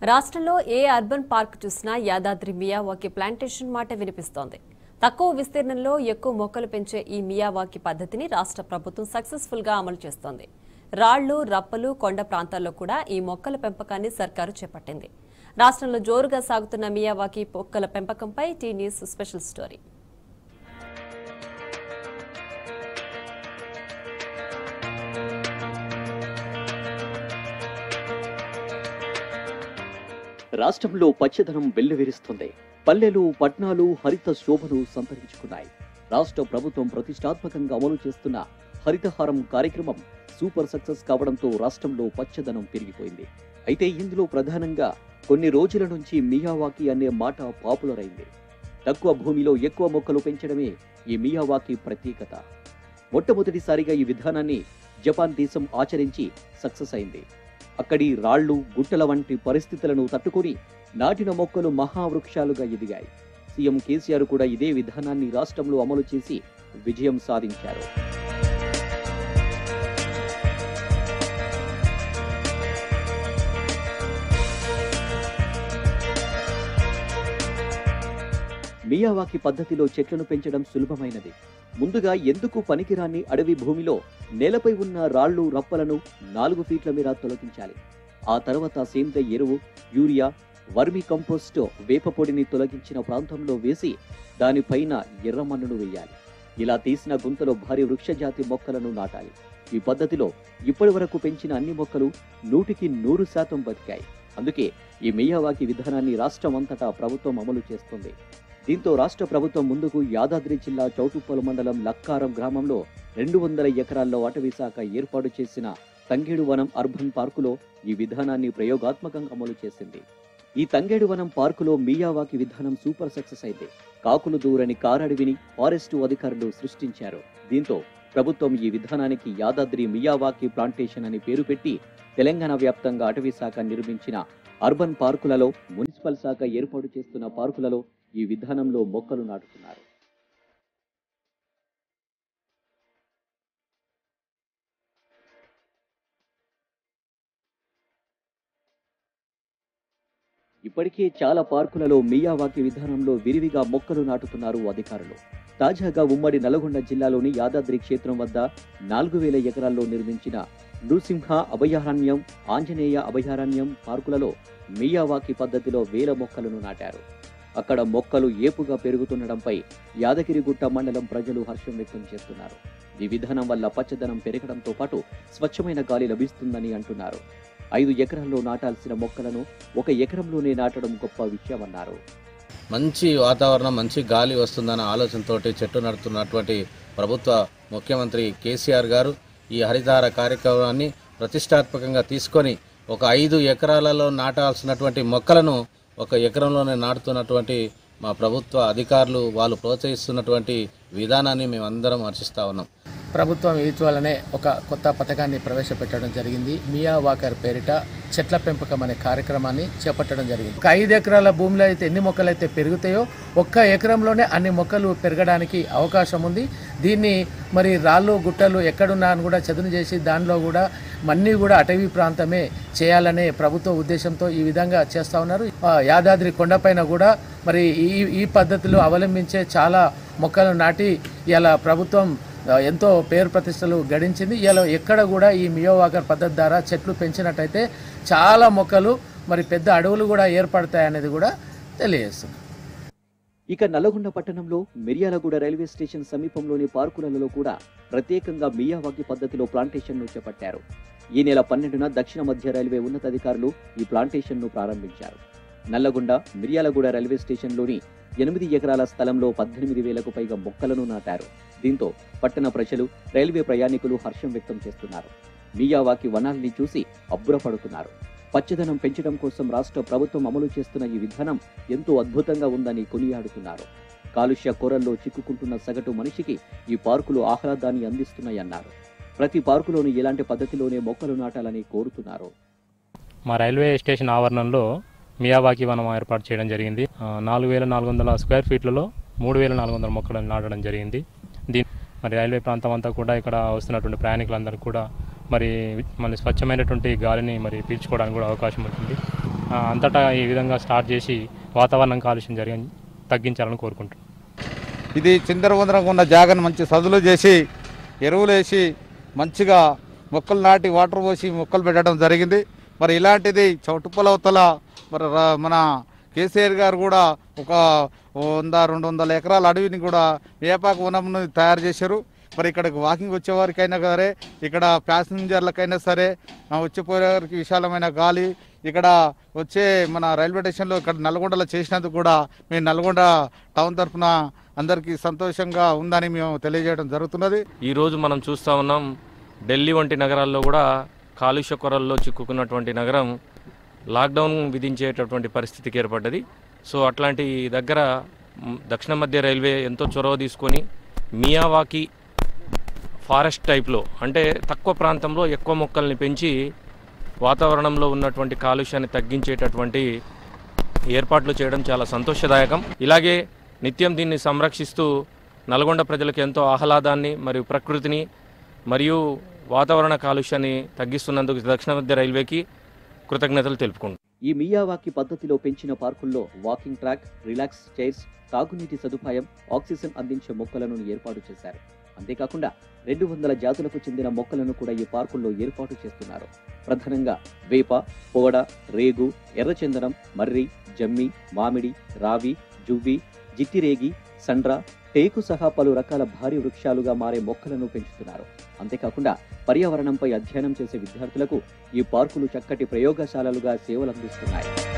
రాష్ట్రంలో ఏ urban park చూసినా Yadadri మియావాకి plantation మాట వినిపిస్తోంది తక్కువ విస్తీర్ణంలో ఎక్కువ మొక్కలు పెంచే ఈ మియావాకి పద్ధతిని రాష్ట్ర ప్రభుత్వం సక్సెస్ఫుల్ గా అమలు చేస్తోంది రాళ్లు రప్పలు కొండ ప్రాంతాల్లో కూడా ఈ మొక్కల పెంపకాన్ని సర్కారు చేపట్టింది రాష్ట్రంలో జోరుగా సాగుతున్న మియావాకి మొక్కల పెంపకంపై టీ న్యూస్ స్పెషల్ స్టోరీ రాష్ట్రంలో పచ్చదనం వెల్లువిరుస్తుంది పల్లెలు పట్నాలు హరిత శోభను సంతరించుకున్నాయి రాష్ట్ర ప్రభుత్వం ప్రతిష్టాత్మకంగా అమలు చేస్తున్న హరితహారం కార్యక్రమం సూపర్ సక్సెస్ కావడంతో రాష్ట్రంలో పచ్చదనం పెరిగిపోయింది అయితే ఇందులో ప్రధానంగా కొన్ని రోజుల నుంచి మియావాకి అనే మాట పాపులర్ అయింది తక్కువ భూమిలో ఎక్కువ మొక్కలు పెంచడమే ఈ మియావాకి ప్రత్యేకత మొట్టమొదటిసారిగా ఈ విధానాన్ని జపాన్ దేశం ఆచరించి సక్సెస్ అయింది అక్కడి రాళ్లు గుట్టల వంటి పరిస్థితులను తట్టుకొని నాటిన మొక్కలు మహావృక్షాలుగా ఎదిగాయి సీఎం కేసీఆర్ కూడా ఇదే విధానాన్ని రాష్ట్రంలో అమలు చేసి విజయం సాధించారు మియావాకి పద్ధతిలో చెట్లను పెంచడం సులభమైనది ముందుగా ఎందుకు పనికిరాని అడవి భూమిలో నేలపై ఉన్న రాళ్లు రప్పలను నాలుగు ఫీట్ల మేర తొలగించాలి ఆ తర్వాత సేంద్రియ ఎరువు యూరియా వర్మి కంపోస్ట్ వేప పొడిని తొలగించిన ప్రాంతంలో వేసి దానిపైన ఎర్రమన్నును వేయాలి ఇలా తీసిన గుంతలో భారీ వృక్షజాతి మొక్కలను నాటాలి ఈ పద్ధతిలో ఇప్పటి వరకు పెంచిన అన్ని మొక్కలు నూటికి నూరు శాతం బతికాయి అందుకే ఈ మియావాకి విధానాన్ని రాష్ట్రం అంతటా ప్రభుత్వం అమలు చేస్తుంది దీంతో రాష్ట్ర ప్రభుత్వం ముందుకు యాదాద్రి జిల్లా చౌటుప్పల మండలం లక్కారం గ్రామంలో రెండు వందల ఎకరాల్లో అటవీ శాఖ ఏర్పాటు చేసిన తంగేడు వనం అర్బన్ పార్కులో ఈ విధానాన్ని ప్రయోగాత్మకంగా అమలు చేసింది ఈ తంగేడు వనం పార్కులో మియావాకి విధానం సూపర్ సక్సెస్ అయింది కాకులు దూరని కారడవిని ఫారెస్టు అధికారులు సృష్టించారు దీంతో ప్రభుత్వం ఈ విధానానికి యాదాద్రి మియావాకి ప్లాంటేషన్ అని పేరు పెట్టి తెలంగాణ వ్యాప్తంగా అటవీ శాఖ నిర్మించిన అర్బన్ పార్కులలో మున్సిపల్ శాఖ ఏర్పాటు చేస్తున్న పార్కులలో ఈ విధానంలో మొక్కలు నాటుతున్నారు ఇప్పటికే చాలా పార్కులలో మియావాకి విధానంలో విరివిగా మొక్కలు నాటుతున్నారు అధికారులు తాజాగా ఉమ్మడి నల్గొండ జిల్లాలోని యాదాద్రి క్షేత్రం వద్ద నాలుగు వేల ఎకరాల్లో నిర్మించిన నృసింహ అభయారణ్యం ఆంజనేయ అభయారణ్యం పార్కులలో మియావాకి పద్ధతిలో వేల మొక్కలను నాటారు అక్కడ మొక్కలు ఏపుగా పెరుగుతుండడంపై యాదగిరిగుట్ట మండలం ప్రజలు హర్షం వ్యక్తం చేస్తున్నారు ఈ విధానం వల్ల పచ్చదనం పెరగడంతో పాటు స్వచ్ఛమైన గాలి లభిస్తుందని అంటున్నారు ఐదు ఎకరాల్లో నాటాల్సిన మొక్కలను ఒక ఎకరంలోనే నాటడం గొప్ప విషయమన్నారు మంచి వాతావరణం మంచి గాలి వస్తుందన్న ఆలోచనతోటి చెట్టు నడుతున్నటువంటి ప్రభుత్వ ముఖ్యమంత్రి కేసీఆర్ గారు ఈ హరితహార కార్యక్రమాన్ని ప్రతిష్టాత్మకంగా తీసుకొని ఒక ఐదు ఎకరాలలో నాటాల్సినటువంటి మొక్కలను ఒక ఎకరంలోనే నాటుతున్నటువంటి మా ప్రభుత్వ అధికారులు వాళ్ళు ప్రోత్సహిస్తున్నటువంటి విధానాన్ని మేమందరం హర్షిస్తా ఉన్నాం ప్రభుత్వం ఇటీవలనే ఒక కొత్త పథకాన్ని ప్రవేశపెట్టడం జరిగింది మియా వాకర్ పేరిట చెట్ల పెంపకం అనే కార్యక్రమాన్ని చేపట్టడం జరిగింది ఒక ఐదు ఎకరాల భూమిలో అయితే ఎన్ని మొక్కలు అయితే పెరుగుతాయో ఒక్క ఎకరంలోనే అన్ని మొక్కలు పెరగడానికి అవకాశం ఉంది దీన్ని మరి రాళ్ళు గుట్టలు ఎక్కడున్నా అని కూడా చదును చేసి దానిలో కూడా అన్నీ కూడా అటవీ ప్రాంతమే చేయాలనే ప్రభుత్వ ఉద్దేశంతో ఈ విధంగా చేస్తూ ఉన్నారు ఆ, యాదాద్రి కొండపైన కూడా మరి ఈ ఈ పద్ధతిలో అవలంబించే చాలా మొక్కలు నాటి ఇలా ప్రభుత్వం ఆ, ఎంతో పేరు ప్రతిష్టలు గడించింది ఇలా ఎక్కడ కూడా ఈ మియోవాకర్ పద్ధతి ద్వారా చెట్లు పెంచినట్టయితే చాలా మొక్కలు మరి పెద్ద అడవులు కూడా ఏర్పడతాయి అనేది కూడా తెలియజేస్తుంది ఇక నల్లగొండ పట్టణంలో మిర్యాలగూడ రైల్వే స్టేషన్ సమీపంలోని పార్కులలో కూడా ప్రత్యేకంగా మియావాకి పద్ధతిలో ప్లాంటేషన్ను చేపట్టారు ఈ నెల పన్నెండున దక్షిణ మధ్య రైల్వే ఉన్నతాధికారులు ఈ ప్లాంటేషన్ను ప్రారంభించారు నల్లగొండ మిర్యాలగూడ రైల్వే స్టేషన్లోని ఎనిమిది ఎకరాల స్థలంలో పద్దెనిమిది వేలకు పైగా మొక్కలను నాటారు దీంతో పట్టణ ప్రజలు రైల్వే ప్రయాణికులు హర్షం వ్యక్తం చేస్తున్నారు మియావాకి వనాల్ని చూసి అబ్బురపడుతున్నారు పచ్చదనం పెంచడం కోసం రాష్ట్ర ప్రభుత్వం అమలు చేస్తున్న ఈ విధానం ఎంతో అద్భుతంగా ఉందని కొనియాడుతున్నారు కాలుష్య కోరల్లో చిక్కుకుంటున్న సగటు మనిషికి ఈ పార్కులు ఆహ్లాదాన్ని అందిస్తున్నాయన్నారు ప్రతి పార్కులోనూ ఇలాంటి పద్ధతిలోనే మొక్కలు నాటాలని కోరుతున్నారు మా రైల్వే స్టేషన్ ఆవరణంలో మియావాకి వనం ఏర్పాటు చేయడం జరిగింది ఆ, నాలుగు వేల నాలుగు వందల స్క్వేర్ ఫీట్లలో మూడు వేల నాలుగు వందల మొక్కలను నాటడం జరిగింది దీని మరి రైల్వే ప్రాంతం అంతా కూడా ఇక్కడ వస్తున్నటువంటి ప్రయాణికులందరూ కూడా మరి మళ్ళీ స్వచ్ఛమైనటువంటి గాలిని మరి పీల్చుకోవడానికి కూడా అవకాశం ఉంటుంది ఆ, అంతటా ఈ విధంగా స్టార్ట్ చేసి వాతావరణం కాలుష్యం జరిగి తగ్గించాలని కోరుకుంటున్నాను ఇది చిందరవందరంగా ఉన్న జాగను మంచి సదులు చేసి ఎరువులు వేసి మంచిగా మొక్కలు నాటి వాటర్ పోసి మొక్కలు పెట్టడం జరిగింది మరి ఇలాంటిది చౌటుప్పలవతల మరి రా- మన కేసీఆర్ గారు కూడా ఒక వంద రెండు వందల ఎకరాల అడవిని కూడా వేపాకు వనంను తయారు చేశారు మరి ఇక్కడికి వాకింగ్ వచ్చేవారికైనా సరే ఇక్కడ ప్యాసింజర్లకైనా సరే ఆ, వచ్చిపోయేవారికి విశాలమైన గాలి ఇక్కడ వచ్చే మన రైల్వే స్టేషన్లో ఇక్కడ నల్గొండలో చేసినందుకు కూడా మేము నల్గొండ టౌన్ తరఫున అందరికీ సంతోషంగా ఉందని మేము తెలియజేయడం జరుగుతున్నది ఈరోజు మనం చూస్తూ ఉన్నాం ఢిల్లీ వంటి నగరాల్లో కూడా కాలుష్య కొరల్లో చిక్కుకున్నటువంటి నగరం లాక్డౌన్ విధించేటటువంటి పరిస్థితికి ఏర్పడ్డది సో అట్లాంటి దగ్గర మ్, దక్షిణ మధ్య రైల్వే ఎంతో చొరవ తీసుకొని మియావాకి ఫారెస్ట్ టైప్లో అంటే తక్కువ ప్రాంతంలో ఎక్కువ మొక్కల్ని పెంచి వాతావరణంలో ఉన్నటువంటి కాలుష్యాన్ని తగ్గించేటటువంటి ఏర్పాట్లు చేయడం చాలా సంతోషదాయకం ఇలాగే నిత్యం దీన్ని సంరక్షిస్తూ నల్గొండ ప్రజలకు ఎంతో ఆహ్లాదాన్ని మరియు ప్రకృతిని మరియు వాతావరణ కాలుష్యాన్ని తగ్గిస్తున్నందుకు దక్షిణ మధ్య రైల్వేకి కృతజ్ఞతలు తెలుపుకుంటున్నాను ఈ మియావాకి పద్ధతిలో పెంచిన పార్కుల్లో వాకింగ్ ట్రాక్ రిలాక్స్ చైర్స్ తాగునీటి సదుపాయం ఆక్సిజన్ అందించే మొక్కలను ఏర్పాటు చేశారు అంతేకాకుండా రెండు వందల జాతులకు చెందిన మొక్కలను కూడా ఈ పార్కుల్లో ఏర్పాటు చేస్తున్నారు ప్రధానంగా వేప పోడ రేగు ఎర్రచందనం మర్రి జమ్మి మామిడి రావి జువ్వి జిట్టిరేగి సండ్ర టేకు సహా పలు రకాల భారీ వృక్షాలుగా మారే మొక్కలను పెంచుతున్నారు అంతేకాకుండా పర్యావరణంపై అధ్యయనం చేసే విద్యార్థులకు ఈ పార్కులు చక్కటి ప్రయోగశాలలుగా సేవలందిస్తున్నాయి